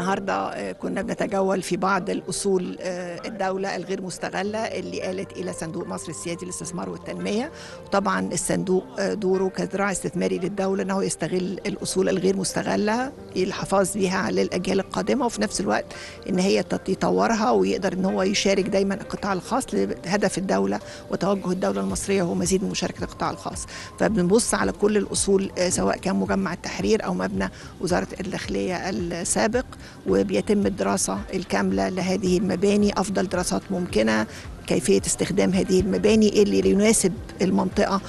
النهارده كنا بنتجول في بعض الاصول الدوله الغير مستغله اللي قالت الى صندوق مصر السيادي للاستثمار والتنميه وطبعا الصندوق دوره كذراع استثماري للدوله انه يستغل الاصول الغير مستغله الحفاظ بها على الاجيال القادمه وفي نفس الوقت ان هي يطورها ويقدر ان هو يشارك دايما القطاع الخاص لهدف الدوله وتوجه الدوله المصريه هو مزيد من مشاركه القطاع الخاص فبنبص على كل الاصول سواء كان مجمع التحرير او مبنى وزاره الداخليه السابق وبيتم الدراسه الكامله لهذه المباني افضل دراسات ممكنه كيفيه استخدام هذه المباني اللي يناسب المنطقه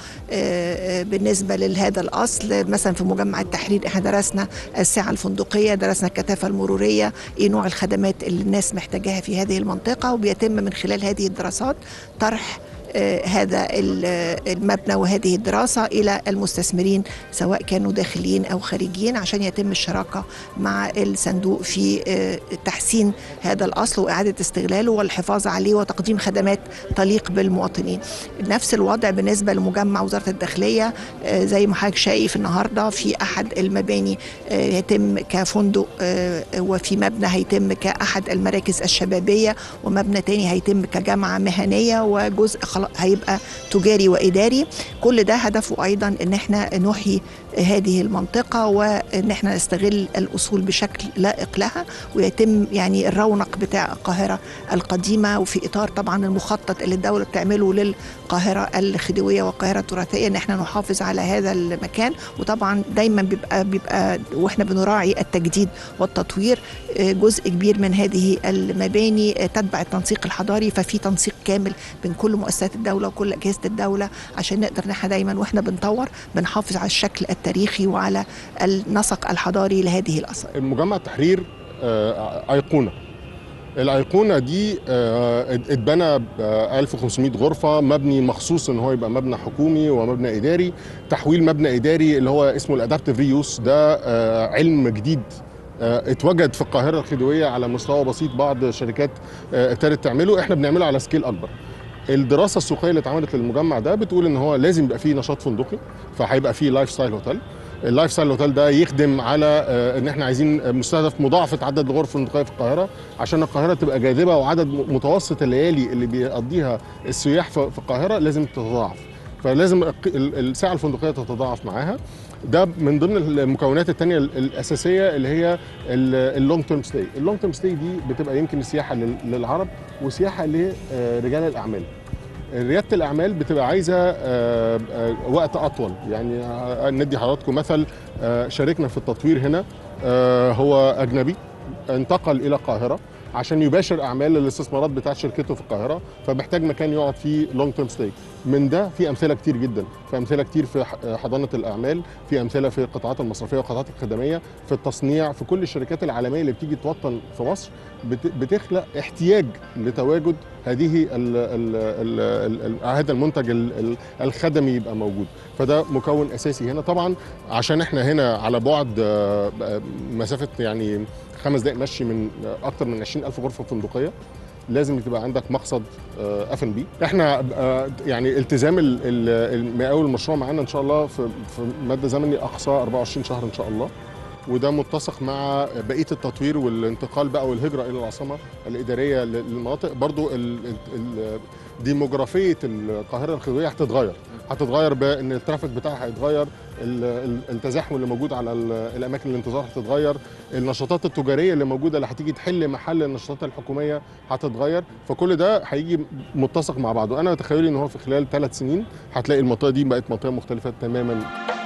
بالنسبه لهذا الاصل مثلا في مجمع التحرير احنا درسنا السعه الفندقيه درسنا الكثافه المروريه ايه نوع الخدمات اللي الناس محتاجاها في هذه المنطقه وبيتم من خلال هذه الدراسات طرح هذا المبنى وهذه الدراسة إلى المستثمرين سواء كانوا داخليين أو خارجيين عشان يتم الشراكة مع الصندوق في تحسين هذا الأصل وإعادة استغلاله والحفاظ عليه وتقديم خدمات تليق بالمواطنين نفس الوضع بالنسبة لمجمع وزارة الداخلية زي ما حضرتك شايف النهاردة في أحد المباني يتم كفندق وفي مبنى هيتم كأحد المراكز الشبابية ومبنى تاني هيتم كجامعة مهنية وجزء هيبقى تجاري واداري كل ده هدفه ايضا ان احنا نحيي هذه المنطقه وان احنا نستغل الاصول بشكل لائق لها ويتم يعني الرونق بتاع القاهره القديمه وفي اطار طبعا المخطط اللي الدوله بتعمله للقاهره الخديويه والقاهره التراثيه ان احنا نحافظ على هذا المكان وطبعا دايما بيبقى بيبقى واحنا بنراعي التجديد والتطوير جزء كبير من هذه المباني تتبع التنسيق الحضاري ففي تنسيق كامل بين كل مؤسسات الدوله وكل اجهزه الدوله عشان نقدر ان احنا دايما واحنا بنطور بنحافظ على الشكل التاريخي وعلى النسق الحضاري لهذه الاثار. مجمع التحرير ايقونه الايقونه دي اتبنى ب 1500 غرفه مبني مخصوص ان هو يبقى مبنى حكومي ومبنى اداري تحويل مبنى اداري اللي هو اسمه الادابتيف ريوس ده علم جديد اتوجد في القاهره الخديويه على مستوى بسيط بعض شركات ابتدت تعمله احنا بنعمله على سكيل اكبر الدراسه السوقيه اللي اتعملت للمجمع ده بتقول ان هو لازم يبقى فيه نشاط فندقي فهيبقى فيه لايف ستايل هوتيل اللايف ستايل هوتيل ده يخدم على ان احنا عايزين مستهدف مضاعفه عدد الغرف الفندقيه في القاهره عشان القاهره تبقى جاذبه وعدد متوسط الليالي اللي بيقضيها السياح في القاهره لازم تتضاعف فلازم الساعه الفندقيه تتضاعف معاها ده من ضمن المكونات الثانيه الاساسيه اللي هي اللونج تيرم ستاي اللونج تيرم ستاي دي بتبقى يمكن سياحه للعرب وسياحه لرجال الاعمال رياده الاعمال بتبقى عايزه وقت اطول يعني ندي حضراتكم مثل شاركنا في التطوير هنا هو اجنبي انتقل الى القاهره عشان يباشر اعمال الاستثمارات بتاعت شركته في القاهره فمحتاج مكان يقعد فيه لونج تيرم ستاي من ده في امثله كتير جدا في امثله كتير في حضانه الاعمال في امثله في القطاعات المصرفيه والقطاعات الخدميه في التصنيع في كل الشركات العالميه اللي بتيجي توطن في مصر بتخلق احتياج لتواجد هذه ال ال ال ال هذا المنتج الخدمي يبقى موجود فده مكون اساسي هنا طبعا عشان احنا هنا على بعد مسافه يعني خمس دقائق مشي من اكثر من 20 الف غرفه فندقيه لازم تبقى عندك مقصد اف ان بي احنا يعني التزام المقاول المشروع معانا ان شاء الله في في مدى زمني اقصى 24 شهر ان شاء الله وده متسق مع بقيه التطوير والانتقال بقى والهجره الى العاصمه الاداريه للمناطق برضو ديموغرافيه القاهره الخديويه هتتغير هتتغير بان الترافيك بتاعها هيتغير التزاحم اللي موجود على الاماكن الانتظار هتتغير النشاطات التجاريه اللي موجوده اللي هتيجي تحل محل النشاطات الحكوميه هتتغير فكل ده هيجي متسق مع بعضه انا تخيلي ان هو في خلال ثلاث سنين هتلاقي المنطقه دي بقت منطقه مختلفه تماما